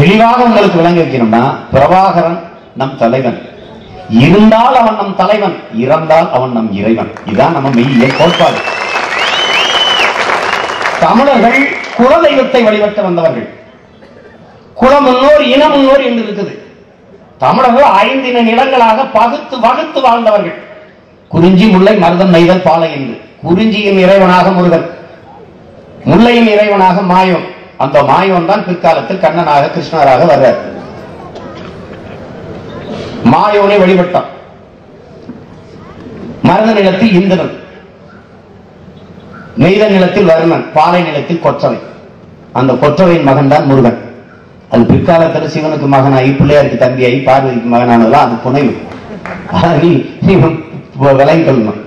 தெளிவாக உங்களுக்கு விளங்க வைக்கணும்னா பிரபாகரன் நம் தலைவன் இருந்தால் அவன் நம் தலைவன் இறந்தால் அவன் நம் இறைவன் இதுதான் நம்ம மெய்யிய கோட்பாடு தமிழர்கள் குலதெய்வத்தை வழிபட்டு வந்தவர்கள் குல முன்னோர் இன முன்னோர் என்று இருக்குது தமிழர்கள் ஐந்தின நிலங்களாக பகுத்து வகுத்து வாழ்ந்தவர்கள் குறிஞ்சி முல்லை மருதம் நெய்தல் பாலை என்று குறிஞ்சியின் இறைவனாக முருகன் முல்லையின் இறைவனாக மாயோன் அந்த மாயோன் தான் பிற்காலத்தில் கண்ணனாக கிருஷ்ணராக வர்றார் மாயோனை வழிபட்டான் மருத நிலத்தில் இந்திரன் நெய்த நிலத்தில் வருணன் பாலை நிலத்தில் கொற்றவை அந்த கொற்றவையின் மகன் தான் முருகன் அது பிற்காலத்தில் சிவனுக்கு மகனாகி பிள்ளையாருக்கு தம்பியாகி பார்வதிக்கு மகனானதெல்லாம் அது புனைவு ஆனா நீ நீ விலகி கொள்ளணும்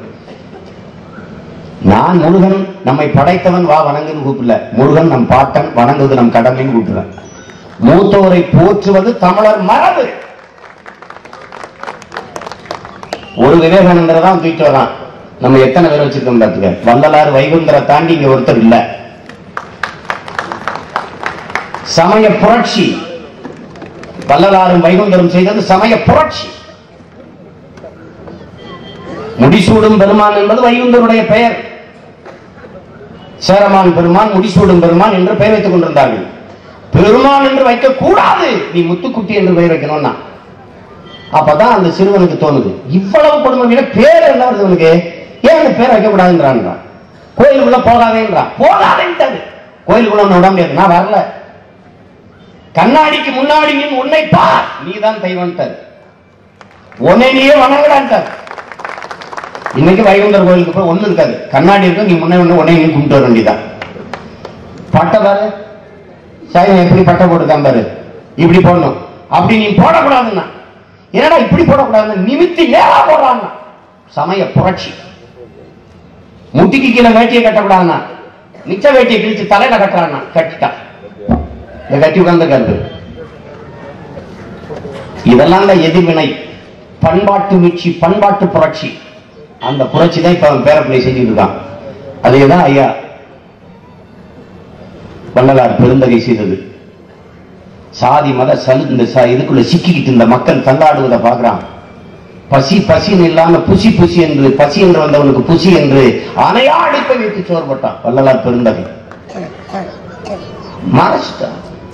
நான் முருகன் நம்மை படைத்தவன் வா வணங்குன்னு கூப்பிடல முருகன் நம் பாட்டன் வணங்குவது நம் கடமைன்னு கூப்பிடுறேன் மூத்தோரை போற்றுவது தமிழர் மரபு ஒரு விவேகானந்தரை தான் தூக்கிட்டு வரான் நம்ம எத்தனை பேர் வச்சிருக்கோம் பார்த்துக்க வள்ளலார் வைகுந்தரை தாண்டி இங்க ஒருத்தர் இல்ல சமய புரட்சி வள்ளலாரும் வைகுந்தரும் செய்தது சமய புரட்சி முடிசூடும் பெருமான் என்பது வைகுந்தருடைய பெயர் சேரமான் பெருமான் முடிசூடும் பெருமான் என்று பெயர் வைத்துக் கொண்டிருந்தார்கள் பெருமான் என்று வைக்க கூடாது நீ முத்துக்குட்டி என்று பெயர் வைக்கணும்னா அப்பதான் அந்த சிறுவனுக்கு தோணுது இவ்வளவு கொடுமை விட பேர் என்ன வருது இவனுக்கு ஏன் அந்த பேர் வைக்க கூடாதுன்றான் கோயிலுக்குள்ள போகாதேன்றான் போகாதேன்றது கோயிலுக்குள்ள ஒண்ணு விட முடியாது நான் வரல கண்ணாடிக்கு முன்னாடி நின் உன்னை பார் நீதான் தெய்வம்ட்டார் உன்னை நீயே வணங்கடான்ட்டார் இன்னைக்கு வைகுந்தர் கோயிலுக்கு போய் ஒண்ணு இருக்காது கண்ணாடி இருக்கும் நீ முன்னே ஒண்ணு உன்னை நீ கும்பிட்டு வர வேண்டியதான் பட்டை பாரு சைவன் எப்படி பட்டை போட்டுக்கான் பாரு இப்படி போடணும் அப்படி நீ போடக்கூடாதுன்னா என்னடா இப்படி போடக்கூடாதுன்னு நிமித்தி நேரா போடுறாங்க சமய புரட்சி முட்டிக்கு கீழே வேட்டியை கட்டக்கூடாதுன்னா மிச்ச வேட்டியை கிழிச்சு தலையில கட்டுறான்னா கட்டிட்டான் இந்த கட்டி உட்கார்ந்து கண்டு இதெல்லாம் தான் எதிர்வினை பண்பாட்டு மீட்சி பண்பாட்டு புரட்சி அந்த புரட்சி தான் இப்ப அவன் பேரப்பிள்ளை செஞ்சுட்டு இருக்கான் அதே தான் ஐயா வள்ளலார் பெருந்தகை செய்தது சாதி மத சலு இந்த ச- இதுக்குள்ள சிக்கிக்கிட்டு இந்த மக்கள் தள்ளாடுவதை பார்க்கறான் பசி பசின்னு இல்லாம புசி புசி என்று பசி என்று வந்தவனுக்கு புசி என்று அணையா அடிப்பை வைத்து சோர்பட்டான் வள்ளலார் பெருந்தகை மறைச்சிட்டான்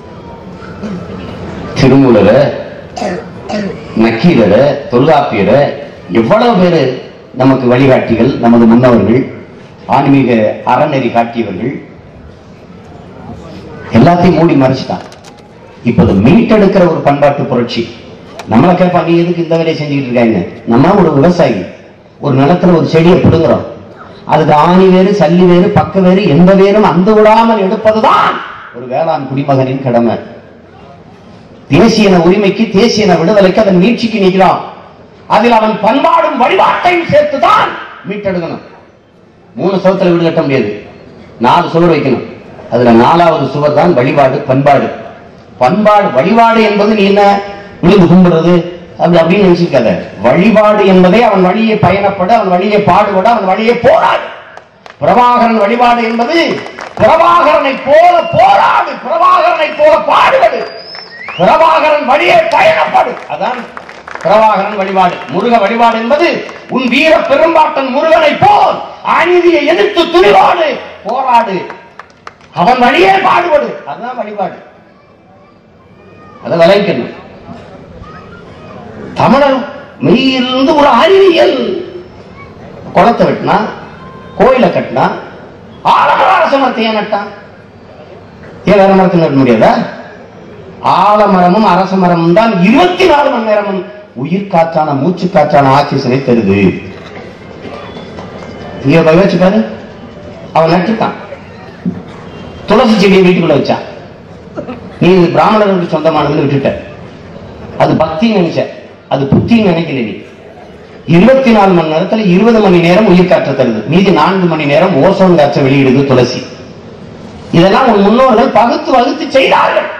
திருமூலரை நக்கீரரை தொல்காப்பியரை எவ்வளவு பேரு நமக்கு வழிகாட்டிகள் நமது முன்னவர்கள் ஆன்மீக அறநெறி காட்டியவர்கள் எல்லாத்தையும் மூடி மறைச்சிட்டான் இப்ப அது மீட்டெடுக்கிற ஒரு பண்பாட்டு புரட்சி நம்மளை கேட்பா நீ எதுக்கு இந்த வேலையை செஞ்சுக்கிட்டு இருக்காங்க நம்ம ஒரு விவசாயி ஒரு நிலத்துல ஒரு செடியை பிடுங்குறோம் அதுக்கு ஆணி வேறு சல்லி வேறு பக்க வேறு எந்த வேரும் அந்த விடாமல் எடுப்பதுதான் ஒரு வேளாண் குடிமகனின் கடமை தேசியன உரிமைக்கு தேசியன விடுதலைக்கு அதன் மீட்சிக்கு நிற்கிறான் அதில் அவன் பண்பாடும் வழிபாட்டையும் சேர்த்துதான் மீட்டெடுக்கணும் மூணு சுவத்துல வீடு கட்ட முடியாது நாலு சுவர் வைக்கணும் அதுல நாலாவது சுவர் தான் வழிபாடு பண்பாடு பண்பாடு வழிபாடு என்பது நீ என்ன விழுந்து கும்பிடுறது அப்படி அப்படின்னு நினைச்சிருக்காத வழிபாடு என்பதே அவன் வழியே பயணப்பட அவன் வழியே பாடுபட அவன் வழியே போராடு பிரபாகரன் வழிபாடு என்பது பிரபாகரனை போல போராடு பிரபாகரனை போல பாடுபடு பிரபாகரன் வழியே பயணப்படு அதான் பிரபாகரன் வழிபாடு முருக வழிபாடு என்பது உன் வீர பெரும்பாட்டன் முருகனை போல் அநீதியை எதிர்த்து துணிவாடு போராடு அவன் வழியே பாடுபடு அதுதான் வழிபாடு அதை விளைவிக்கணும் தமிழர் மெய்யிலிருந்து ஒரு அறிவியல் குளத்தை வெட்டினா கோயிலை கட்டினா ஆலமர அரச மரத்தை ஏன் நட்டான் ஏன் வேற மரத்தை நட்ட முடியாதா ஆலமரமும் அரச மரமும் தான் இருபத்தி நாலு மணி நேரமும் உயிர் காற்றான மூச்சு காற்றான ஆக்சிஜனை தருது இங்க போய் வச்சு பாரு அவன் நட்டுட்டான் துளசி செடியை வீட்டுக்குள்ள வச்சான் நீ இது பிராமணர்களுக்கு சொந்தமானதுன்னு விட்டுட்ட அது பக்தின்னு நினைச்ச அது புத்தின்னு நினைக்கல நீ இருபத்தி நாலு மணி நேரத்துல இருபது மணி நேரம் உயிர் காற்று தருது மீதி நான்கு மணி நேரம் ஓசோன் காற்றை வெளியிடுது துளசி இதெல்லாம் உன் முன்னோர்கள் பகுத்து வகுத்து செய்தார்கள்